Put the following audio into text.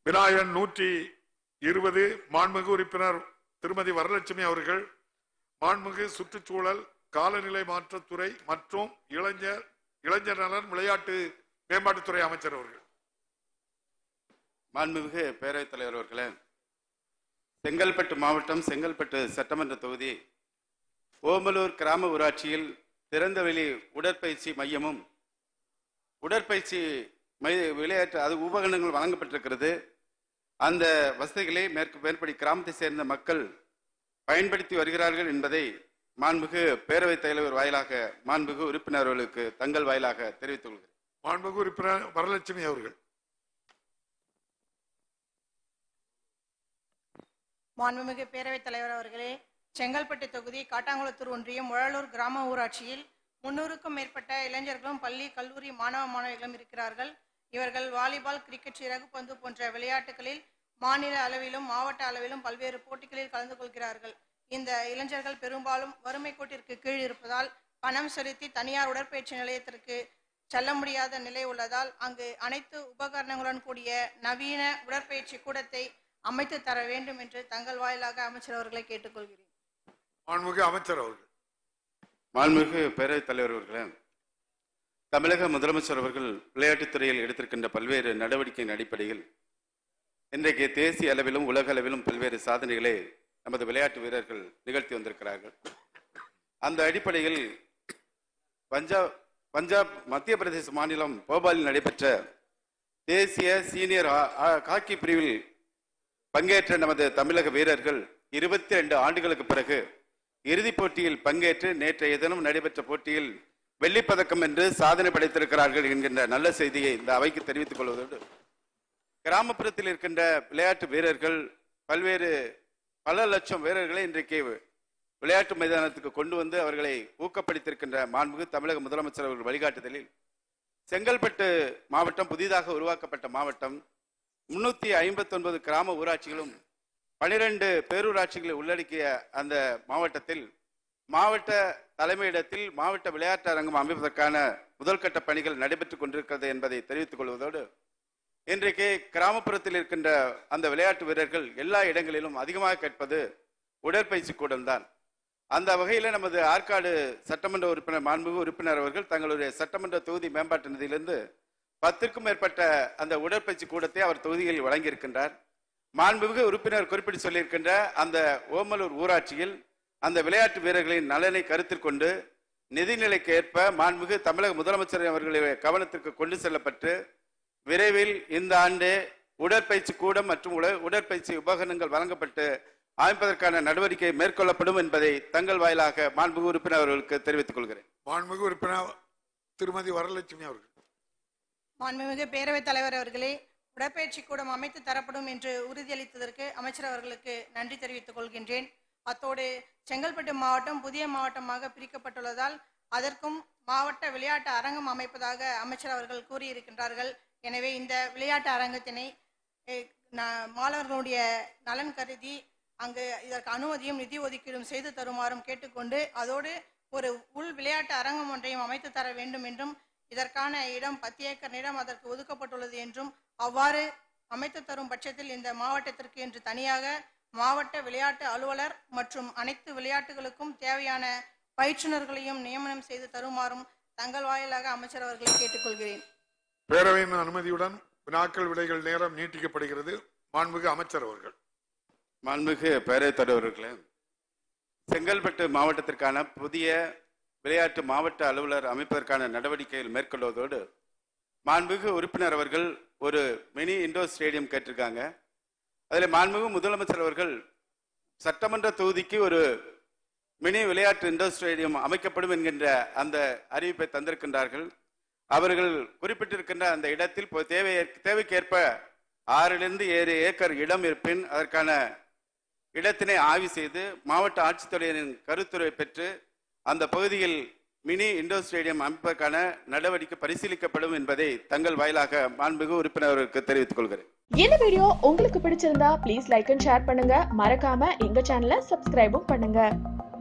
விநாயகன் நூற்றி இருபது மாண்புமிகு உறுப்பினர் திருமதி வரலட்சுமி அவர்கள் மாண்புமிகு சுற்றுச்சூழல் காலநிலை மாற்றத்துறை மற்றும் இளைஞர் இளைஞர் நலன் விளையாட்டு மேம்பாட்டுத்துறை அமைச்சர் அவர்கள் மாண்புமிகு பேரவைத் தலைவர் அவர்களே செங்கல்பட்டு மாவட்டம் செங்கல்பட்டு சட்டமன்ற தொகுதி ஓமலூர் கிராம ஊராட்சியில் திறந்தவெளி உடற்பயிற்சி மையமும் உடற்பயிற்சி மை விளையாட்டு அது உபகரணங்கள் வழங்கப்பட்டிருக்கிறது அந்த வசதிகளை மேற்கு மேற்படி கிராமத்தை சேர்ந்த மக்கள் பயன்படுத்தி வருகிறார்கள் என்பதை மாண்புமிகு பேரவைத் தலைவர் வாயிலாக மாண்புமிகு உறுப்பினர்களுக்கு தங்கள் வாயிலாக தெரிவித்துக் கொள்கிறேன் மாண்புமிகு உறுப்பினர் வரலட்சுமி அவர்கள் மாண்புமிகு பேரவைத் தலைவர் அவர்களே செங்கல்பட்டு தொகுதி காட்டாங்குளத்தூர் ஒன்றியம் உழலூர் கிராம ஊராட்சியில் முன்னூறுக்கும் மேற்பட்ட இளைஞர்களும் பள்ளி கல்லூரி மாணவ மாணவிகளும் இருக்கிறார்கள் இவர்கள் வாலிபால் கிரிக்கெட் இறகுப்பந்து போன்ற விளையாட்டுகளில் மாநில அளவிலும் மாவட்ட அளவிலும் பல்வேறு போட்டிகளில் கலந்து கொள்கிறார்கள் இந்த இளைஞர்கள் பெரும்பாலும் வறுமை கோட்டிற்கு கீழ் இருப்பதால் பணம் செலுத்தி தனியார் உடற்பயிற்சி நிலையத்திற்கு செல்ல முடியாத நிலை உள்ளதால் அங்கு அனைத்து உபகரணங்களுடன் கூடிய நவீன உடற்பயிற்சி கூடத்தை அமைத்து தர வேண்டும் என்று தங்கள் வாயிலாக அமைச்சர் அவர்களை கேட்டுக்கொள்கிறேன் மாண்புமிகு அமைச்சர் அவர்கள் மாண்புமிகு பேரவைத் தலைவர் அவர்களே தமிழக முதலமைச்சர் அவர்கள் விளையாட்டுத் துறையில் எடுத்திருக்கின்ற பல்வேறு நடவடிக்கையின் அடிப்படையில் இன்றைக்கு தேசிய அளவிலும் உலக அளவிலும் பல்வேறு சாதனைகளை நமது விளையாட்டு வீரர்கள் நிகழ்த்தி வந்திருக்கிறார்கள் அந்த அடிப்படையில் பஞ்சாப் பஞ்சாப் மத்திய பிரதேச மாநிலம் போபாலில் நடைபெற்ற தேசிய சீனியர் ஹா- ஹா- ஹாக்கி பிரிவில் பங்கேற்ற நமது தமிழக வீரர்கள் இருபத்தி ரெண்டு ஆண்டுகளுக்கு பிறகு இறுதிப் போட்டியில் பங்கேற்று நேற்றைய தினம் நடைபெற்ற போட்டியில் வெள்ளிப்பதக்கம் என்று சாதனை படைத்திருக்கிறார்கள் என்கின்ற நல்ல செய்தியை இந்த அவைக்கு தெரிவித்துக் கொள்வதோடு கிராமப்புறத்தில் இருக்கின்ற விளையாட்டு வீரர்கள் பல்வேறு பல லட்சம் வீரர்களை இன்றைக்கு விளையாட்டு மைதானத்துக்கு கொண்டு வந்து அவர்களை ஊக்கப்படுத்தியிருக்கின்ற மாண்புமிகு தமிழக முதலமைச்சர் அவர்கள் வழிகாட்டுதலில் செங்கல்பட்டு மாவட்டம் புதிதாக உருவாக்கப்பட்ட மாவட்டம் முன்னூத்தி ஐம்பத்தி ஒன்பது கிராம ஊராட்சிகளும் பனிரெண்டு பேரூராட்சிகளை உள்ளடக்கிய அந்த மாவட்டத்தில் மாவட்ட தலைமையிடத்தில் மாவட்ட விளையாட்டு அரங்கம் அமைப்பதற்கான முதல்கட்ட பணிகள் நடைபெற்றுக் கொண்டிருக்கிறது என்பதை தெரிவித்துக் கொள்வதோடு இன்றைக்கு கிராமப்புறத்தில் இருக்கின்ற அந்த விளையாட்டு வீரர்கள் எல்லா இடங்களிலும் அதிகமாக கேட்பது உடற்பயிற்சி கூடம்தான் அந்த வகையில நமது ஆற்காடு சட்டமன்ற உறுப்பினர் மாண்புமிகு உறுப்பினர் அவர்கள் தங்களுடைய சட்டமன்ற தொகுதி மேம்பாட்டு நிதியிலிருந்து பத்திற்கும் மேற்பட்ட அந்த உடற்பயிற்சி கூடத்தை அவர் தொகுதியில் வழங்கியிருக்கின்றார் மாண்புமிகு உறுப்பினர் குறிப்பிட்டு சொல்லியிருக்கின்ற அந்த ஓமலூர் ஊராட்சியில் அந்த விளையாட்டு வீரர்களின் நலனை கருத்தில் கொண்டு நிதிநிலைக்கு ஏற்ப மாண்புமிகு தமிழக முதலமைச்சர் அவர்களுடைய கவனத்திற்கு கொண்டு செல்லப்பட்டு விரைவில் இந்த ஆண்டு உடற்பயிற்சி கூடம் மற்றும் உட- உடற்பயிற்சி உபகரணங்கள் வழங்கப்பட்டு அமைப்பதற்கான நடவடிக்கை மேற்கொள்ளப்படும் என்பதை தங்கள் வாயிலாக மாண்புமிகு உறுப்பினர் அவர்களுக்கு தெரிவித்துக் கொள்கிறேன் மாண்புமிகு உறுப்பினர் திருமதி வரலட்சுமி அவர்கள் மாண்புமிகு பேரவைத் தலைவர் அவர்களே உடற்பயிற்சி கூடம் அமைத்து தரப்படும் என்று உறுதியளித்ததற்கு அமைச்சர் அவர்களுக்கு நன்றி தெரிவித்துக் கொள்கின்றேன் அத்தோடு செங்கல்பட்டு மாவட்டம் புதிய மாவட்டமாக பிரிக்கப்பட்டுள்ளதால் அதற்கும் மாவட்ட விளையாட்டு அரங்கம் அமைப்பதாக அமைச்சர் அவர்கள் கூறியிருக்கின்றார்கள் எனவே இந்த விளையாட்டு அரங்கத்தினை eh, நா- மாணவர்களுடைய நலன் கருதி அங்கு இதற்கு அனுமதியும் நிதி ஒதுக்கீடும் செய்து தருமாறும் கேட்டுக்கொண்டு அதோடு ஒரு உள் விளையாட்டு அரங்கம் ஒன்றையும் அமைத்து தர வேண்டும் என்றும் இதற்கான இடம் பத்து ஏக்கர் நிலம் அதற்கு ஒதுக்கப்பட்டுள்ளது என்றும் அவ்வாறு அமைத்து தரும் பட்சத்தில் இந்த மாவட்டத்திற்கு என்று தனியாக மாவட்ட விளையாட்டு அலுவலர் மற்றும் அனைத்து விளையாட்டுகளுக்கும் தேவையான பயிற்றுனர்களையும் நியமனம் செய்து தருமாறும் தங்கள் வாயிலாக அமைச்சர் அவர்களை கேட்டுக்கொள்கிறேன் பேரவையின் அனுமதியுடன் வினாக்கள் விடைகள் நேரம் நீட்டிக்கப்படுகிறது மாண்புமிகு அமைச்சர் அவர்கள் மாண்புமிகு பேரவைத் தலைவர்களே செங்கல்பட்டு மாவட்டத்திற்கான புதிய விளையாட்டு மாவட்ட அலுவலர் அமைப்பதற்கான நடவடிக்கைகள் மேற்கொள்வதோடு மாண்புமிகு உறுப்பினர் அவர்கள் ஒரு மினி இண்டோர் ஸ்டேடியம் கேட்டிருக்காங்க அதில் மாண்புமிகு முதலமைச்சர் அவர்கள் சட்டமன்ற தொகுதிக்கு ஒரு மினி விளையாட்டு இண்டோர் ஸ்டேடியம் அமைக்கப்படும் என்கின்ற அந்த அறிவிப்பை தந்திருக்கின்றார்கள் அவர்கள் குறிப்பிட்டிருக்கின்ற அந்த இடத்தில் இப்போ தேவை தேவைக்கேற்ப ஆறிலிருந்து ஏழு ஏக்கர் இடம் இருப்பின் அதற்கான இடத்தினை ஆய்வு செய்து மாவட்ட ஆட்சித்தலைவரின் கருத்துரை பெற்று அந்த பகுதியில் மினி இண்டோர் ஸ்டேடியம் அமைப்பதற்கான நடவடிக்கை பரிசீலிக்கப்படும் என்பதை தங்கள் வாயிலாக மாண்புமிகு உறுப்பினர்களுக்கு தெரிவித்துக் கொள்கிறேன் இந்த வீடியோ உங்களுக்கு பிடிச்சிருந்தா ப்ளீஸ் லைக் அண்ட் ஷேர் பண்ணுங்க மறக்காம எங்க சேனலை சப்ஸ்கிரைபும் பண்ணுங்க